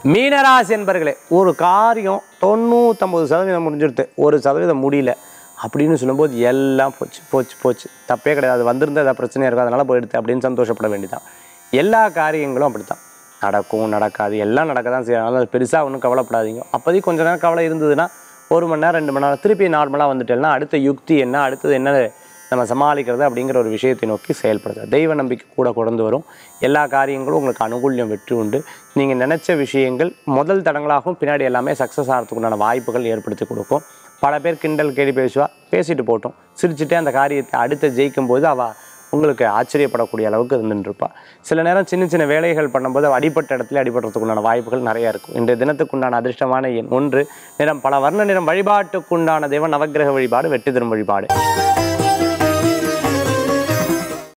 மீனராசி என்பர்களே ஒரு காரியம் தொண்ணூத்தொம்பது சதவீதம் முடிஞ்சிடுது ஒரு சதவீதம் முடியல அப்படின்னு சொல்லும்போது எல்லாம் போச்சு போச்சு போச்சு தப்பே கிடையாது அது வந்திருந்தா ஏதாவது பிரச்சனையாக இருக்கும் அதனால போயிடுது அப்படின்னு சந்தோஷப்பட வேண்டியதான் எல்லா காரியங்களும் அப்படித்தான் நடக்கும் நடக்காது எல்லாம் நடக்க தான் செய்யும் அதனால பெருசாக ஒன்றும் கவலைப்படாதீங்க அப்போதைக்கு கொஞ்ச நேரம் கவலை இருந்ததுன்னா ஒரு மணி நேரம் ரெண்டு மணி நேரம் திருப்பி நார்மலாக வந்துட்டேன்னா அடுத்த யுக்தி என்ன அடுத்தது என்ன நம்ம சமாளிக்கிறது அப்படிங்கிற ஒரு விஷயத்தை நோக்கி செயல்படுது தெய்வ நம்பிக்கை கூட கொண்டு வரும் எல்லா காரியங்களும் உங்களுக்கு அனுகூல்யம் வெற்றி உண்டு நீங்கள் நினச்ச விஷயங்கள் முதல் தடங்களாகவும் பின்னாடி எல்லாமே சக்ஸஸ் ஆகிறதுக்கு உண்டான வாய்ப்புகள் ஏற்படுத்தி கொடுக்கும் பல பேர் கிண்டல் கேலி பேசுவா பேசிட்டு போட்டோம் சிரிச்சுட்டே அந்த காரியத்தை அடுத்து ஜெயிக்கும் போது அவள் உங்களுக்கு ஆச்சரியப்படக்கூடிய அளவுக்கு இருந்துருப்பா சில நேரம் சின்ன சின்ன வேலைகள் பண்ணும்போது அவ அடிப்பட்ட இடத்துல அடிபடுறதுக்குண்டான வாய்ப்புகள் நிறைய இருக்கும் இன்றைய தினத்துக்குண்டான அதிர்ஷ்டமான எண் ஒன்று நிறம் பல வர்ண நிறம் வழிபாட்டுக்குண்டான தெய்வம் நவக்கிரக வழிபாடு வெற்றி தரும் வழிபாடு